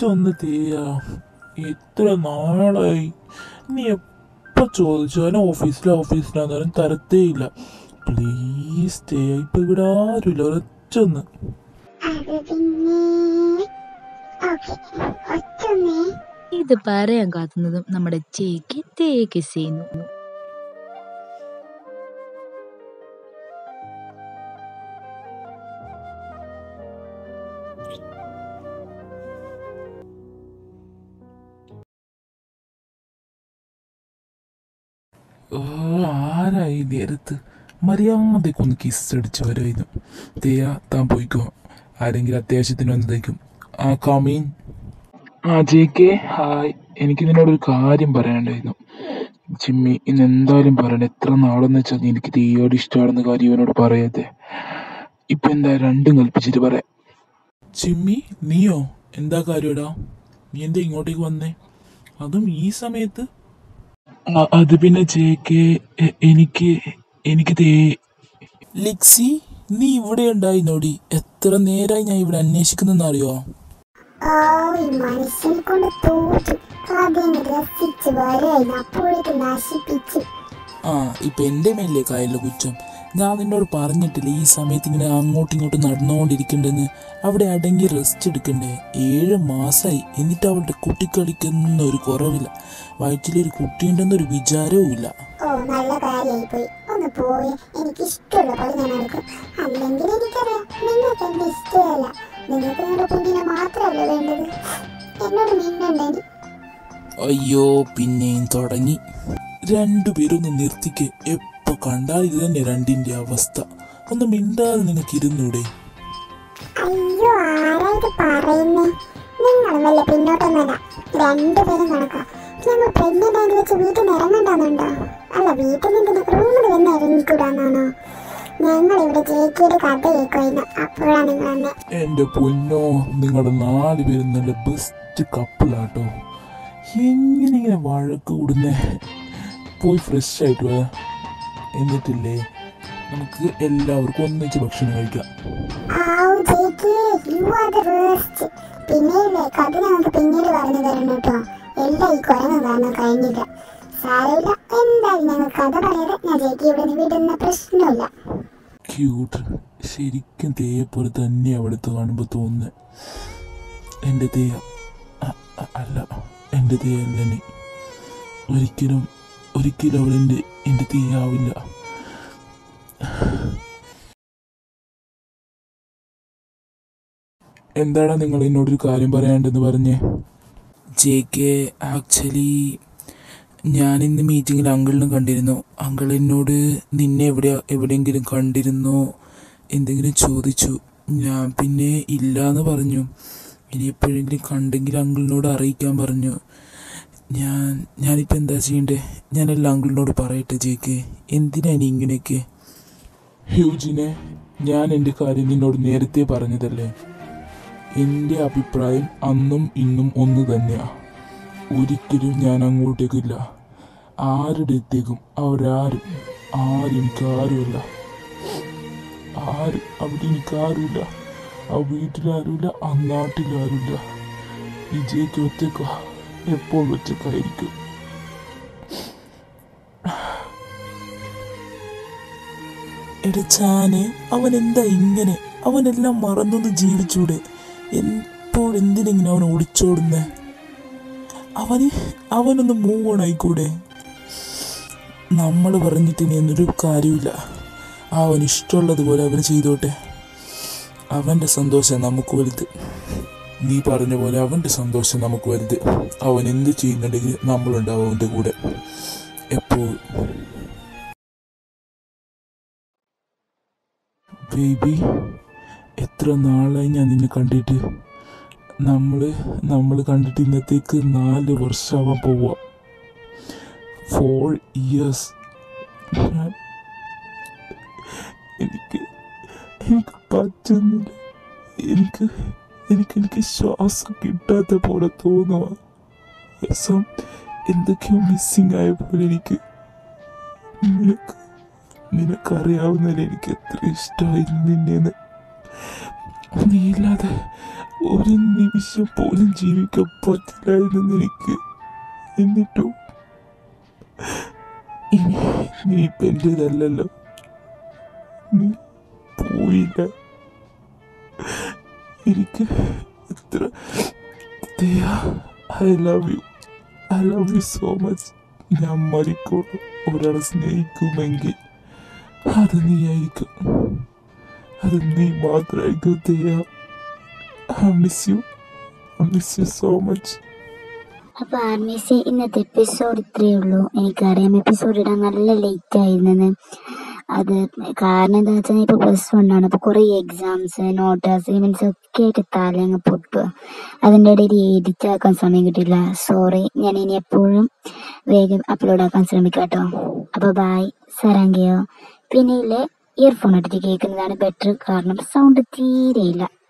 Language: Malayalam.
ജസ്റ്റ് ഒന്ന് തീയാ എത്ര നാളായി നീ എപ്പോൾ ചോദിച്ചാലും ഓഫീസിലാ ഓഫീസിലാന്നാലും തരത്തേയില്ല പ്ലീസ് തേ ഇപ്പൊ ഇവിടെ ആരുമില്ല ഒരൊറ്റ ഒന്ന് അത് പിന്നെ ഓക്കെ ഒറ്റൊന്നേ ഇത് പറയാൻ കാത്തുന്നതും നമ്മുടെ ചേക്ക് തേക്ക് ചെയ്യുന്നു ഓ ആരായി ഈ നേരത്ത് മര്യാദക്കൊന്ന് കിസ് അടിച്ച് വരുമായിരുന്നു തേയ താൻ പോയിക്കോ ആരെങ്കിലും അത്യാവശ്യത്തിന് വന്നതേക്കും ആ കമീൻ ആ ജെ കെ ഹായ് എനിക്ക് നിന്നോടൊരു കാര്യം പറയാനുണ്ടായിരുന്നു ചിമ്മി ഇന്ന് എന്തായാലും പറയണം എത്ര നാളെന്ന് വെച്ചാൽ എനിക്ക് തീയോട് ഇഷ്ടമാണെന്ന കാര്യം ഇവനോട് പറയാതെ ഇപ്പൊ എന്താ രണ്ടും കൽപ്പിച്ചിട്ട് പറയാം ചിമ്മി നീയോ എന്താ കാര്യടാ നീ എന്താ ഇങ്ങോട്ടേക്ക് വന്നേ അതും ഈ സമയത്ത് ആ, അത് പിന്നെ ജെ കെ എ- എനിക്ക് എനിക്ക് തേ ലിക്സി നീ ഇവിടെ ഉണ്ടായിരുന്നോടി എത്ര നേരമായി ഞാൻ ഇവിടെ അന്വേഷിക്കുന്നെന്നറിയോ ആ ഈ മനുഷ്യനെ കൊണ്ട് തോറ്റു അതിനെ രസിച്ച് വരായിരുന്നു അപ്പോഴേക്ക് നശിപ്പിച്ചു ആ ഇപ്പൊ എന്റെ മേലെ കായലിലെ കുറ്റം ഞാൻ നിന്നോട് പറഞ്ഞിട്ടില്ല ഈ സമയത്ത് ഇങ്ങനെ അങ്ങോട്ടും ഇങ്ങോട്ടും നടന്നുകൊണ്ടിരിക്കണ്ടെന്ന് അവിടെ അടങ്ങി റെസ്റ്റ് എടുക്കണ്ടേ ഏഴ് മാസമായി എന്നിട്ട് അവളുടെ കുട്ടിക്കളിക്കുന്ന ഒരു കുറവില്ല വയറ്റിലൊരു കുട്ടിയുണ്ടെന്നൊരു വിചാരവും ഇല്ല ഓ നല്ല കാര്യമായി പോയി ഒന്ന് പോയി എനിക്ക് ഇഷ്ടമുള്ള പോലെ ഞാൻ നടക്കും അല്ലെങ്കിൽ എനിക്കറിയാം നിങ്ങൾക്ക് എന്റെ ഇഷ്ടമല്ല നിങ്ങൾക്ക് നിങ്ങളുടെ കുഞ്ഞിനെ മാത്രമല്ല വേണ്ടത് എന്നോട് മിന്നണ്ടേനി അയ്യോ പിന്നെയും തുടങ്ങി രണ്ടുപേരൊന്ന് നിർത്തിക്ക് എപ്പോ കണ്ടാൽ ഇത് തന്നെ രണ്ടിന്റെ അവസ്ഥ ഒന്ന് മിണ്ടാതെ നിനക്ക് ഇരുന്നൂടെ അയ്യോ ആരാ ഇത് പറയുന്നേ നിങ്ങൾ വല്ല പിന്നോട്ടൊന്നല്ല രണ്ടുപേരും കണക്കാ ഞങ്ങൾ പ്രഗ്നന്റ് ആയിട്ട് വെച്ച് വീട്ടിൽ നിന്ന് ഇറങ്ങണ്ടെന്നുണ്ടോ അല്ല വീട്ടിൽ നിന്ന് റൂമിൽ വന്ന് ഇറങ്ങിക്കൂടാന്നാണോ ഞങ്ങൾ ഇവിടെ ചേച്ചിയുടെ കഥ കേൾക്കുമായിരുന്നു അപ്പോഴാണ് നിങ്ങൾ വന്നെ എന്റെ പൊന്നോ നിങ്ങളുടെ നാല് പേരും നല്ല ബെസ്റ്റ് കപ്പിളാട്ടോ എങ്ങനെ ഇങ്ങനെ വഴക്ക് കൂടുന്നേ പോയി ഫ്രഷ് ആയിട്ട് വാ എന്നിട്ടില്ലേ നമുക്ക് എല്ലാവർക്കും ഒന്നിച്ച് ഭക്ഷണം കഴിക്കാം ആവൂ ചേച്ചി യു ആർ ദ വേസ്റ്റ് പിന്നെയില്ലേ കഥ ഞങ്ങൾക്ക് പിന്നീട് പറഞ്ഞു തരണം കേട്ടോ എല്ലാം ഈ കുരങ്ങ് കാരണം കഴിഞ്ഞില്ല സാരമില്ല എന്തായാലും ഞങ്ങൾ കഥ പറയാതെ ഞാൻ ചേച്ചി ഇവിടെ നിന്ന് വിടുന്ന പ്രശ്നമില്ല ക്യൂട്ട് ശരിക്കും തേയെ പോലെ തന്നെ അവിടുത്തെ കാണുമ്പോൾ തോന്നുന്നത് എൻ്റെ തേയ അ- അ- അല്ല എൻ്റെ തേയ അല്ല നീ ഒരിക്കലും ഒരിക്കലും അവൾ എൻ്റെ എൻ്റെ തേയാവില്ല എന്താണ് നിങ്ങൾ എന്നോടൊരു കാര്യം പറയാണ്ടെന്ന് പറഞ്ഞേ ജെ കെ ആക്ച്വലി ഞാൻ ഇന്ന് മീറ്റിങ്ങിൽ അങ്കിളിനെ കണ്ടിരുന്നു അങ്കിൾ എന്നോട് നിന്നെ എവിടെ എവിടെയെങ്കിലും കണ്ടിരുന്നോ എന്തെങ്കിലും ചോദിച്ചു ഞാൻ പിന്നെ ഇല്ല എന്ന് പറഞ്ഞു ഇനി എപ്പോഴെങ്കിലും കണ്ടെങ്കിൽ അങ്കിളിനോട് അറിയിക്കാൻ പറഞ്ഞു ഞാൻ ഞാനിപ്പോൾ എന്താ ചെയ്യണ്ടേ ഞാനെല്ലാം അങ്കിളിനോട് പറയട്ടെ ജേക്ക് എന്തിനാ ഇനി ഇങ്ങനെയൊക്കെ ഹ്യൂജിനെ ഞാൻ എൻ്റെ കാര്യം നിന്നോട് നേരത്തെ പറഞ്ഞതല്ലേ എൻ്റെ അഭിപ്രായം അന്നും ഇന്നും ഒന്ന് തന്നെയാ ഒരിക്കലും ഞാൻ അങ്ങോട്ടേക്കില്ല ആരുടെ അടുത്തേക്കും അവരാരും ആരും എനിക്കാരുമില്ല ആരും അവിടെ എനിക്കാരുമില്ല ആ വീട്ടിലാരുമില്ല ആ നാട്ടിലാരുമില്ല വിജയ്ക്ക് ഒറ്റക്ക എപ്പോൾ ഒറ്റക്കായിരിക്കും എടച്ചാനെ അവൻ എന്താ ഇങ്ങനെ അവനെല്ലാം മറന്നൊന്ന് ജീവിച്ചൂടെ എപ്പോഴെന്തിനെങ്ങനെ അവൻ ഒളിച്ചോടുന്നേ അവന് അവനൊന്ന് മൂവ് ഓൺ ആയിക്കൂടെ നമ്മൾ പറഞ്ഞിട്ട് ഇനി എന്നൊരു കാര്യമില്ല അവൻ ഇഷ്ടമുള്ളതുപോലെ അവൻ ചെയ്തോട്ടെ അവൻ്റെ സന്തോഷം നമുക്ക് വലുത് നീ പറഞ്ഞ പോലെ അവൻ്റെ സന്തോഷം നമുക്ക് വലുത് അവൻ എന്ത് ചെയ്യുന്നുണ്ടെങ്കിൽ നമ്മളുണ്ടാവും അവൻ്റെ കൂടെ എപ്പോഴും ബേബി എത്ര നാളായി ഞാൻ നിന്നെ കണ്ടിട്ട് നമ്മൾ നമ്മൾ കണ്ടിട്ട് ഇന്നത്തേക്ക് നാല് വർഷമാവാൻ പോവുക ഫോർ ഇയേഴ്സ് എനിക്ക് എനിക്ക് പറ്റുന്നില്ല എനിക്ക് എനിക്ക് എനിക്ക് ശ്വാസം കിട്ടാത്ത പോലെ തോന്നുക രസം എന്തൊക്കെയോ മിസ്സിങ് ആയ പോലെ എനിക്ക് നിനക്ക് നിനക്കറിയാവുന്നതിൽ എനിക്ക് എത്ര ഇഷ്ടമായിരുന്നു നിന്നെന്ന് നീയില്ലാതെ ഒരു നിമിഷം പോലും ജീവിക്കാൻ പറ്റില്ലായിരുന്നു എനിക്ക് എന്നിട്ടും ഇനി നീ ഇപ്പം എൻ്റെതല്ലല്ലോ നീ പോയില്ല എനിക്ക് എത്ര I love you I love you so much ഞാൻ മരിക്കോളൂ ഒരാളെ സ്നേഹിക്കുമെങ്കിൽ അത് നീ ആയിരിക്കും അത് നീ മാത്രമായിരിക്കും Daya I miss you I miss you so much അപ്പൊ ആർമീസ് ഇന്നത്തെ എപ്പിസോഡ് ഇത്രയേ ഉള്ളൂ എനിക്കറിയാം എപ്പിസോഡ് ഇടാൻ നല്ല ലേറ്റ് ആയിരുന്നെന്ന് അത് കാരണം എന്താ വെച്ചാൽ ഇപ്പോൾ പ്ലസ് വൺ ആണ് അപ്പോൾ കുറേ എക്സാംസ് നോട്ട് അസൈൻമെന്റ്സ് ഒക്കെ ആയിട്ട് തലങ്ങ് പൊട്ടുക അതിൻ്റെ ഇടയിൽ എഡിറ്റ് ആക്കാൻ സമയം കിട്ടില്ല സോറി ഞാൻ ഇനി എപ്പോഴും വേഗം അപ്ലോഡ് ആക്കാൻ ശ്രമിക്കാം കേട്ടോ അപ്പോൾ ബായ് സരാങ്കയോ പിന്നെ ഇല്ലേ ഇയർഫോൺ ഇട്ടിട്ട് കേൾക്കുന്നതാണ് ബെറ്റർ കാരണം സൗണ്ട് തീരെയില്ല